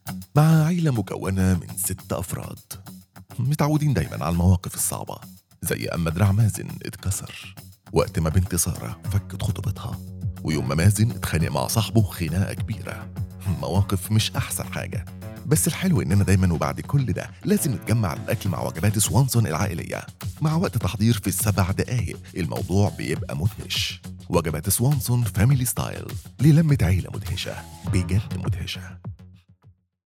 مع عيلة مكونة من ست أفراد متعودين دايما على المواقف الصعبة زي أما دراع مازن اتكسر وقت ما بنت سارة فكت خطوبتها ويوم ما مازن اتخانق مع صاحبه خناقة كبيرة مواقف مش أحسن حاجة بس الحلو إننا دايما وبعد كل ده لازم نتجمع على الأكل مع وجبات سوانسون العائلية مع وقت تحضير في السبع دقايق الموضوع بيبقى مدهش وجبات سوانسون فاميلي ستايل للمة عيلة مدهشة بجد مدهشة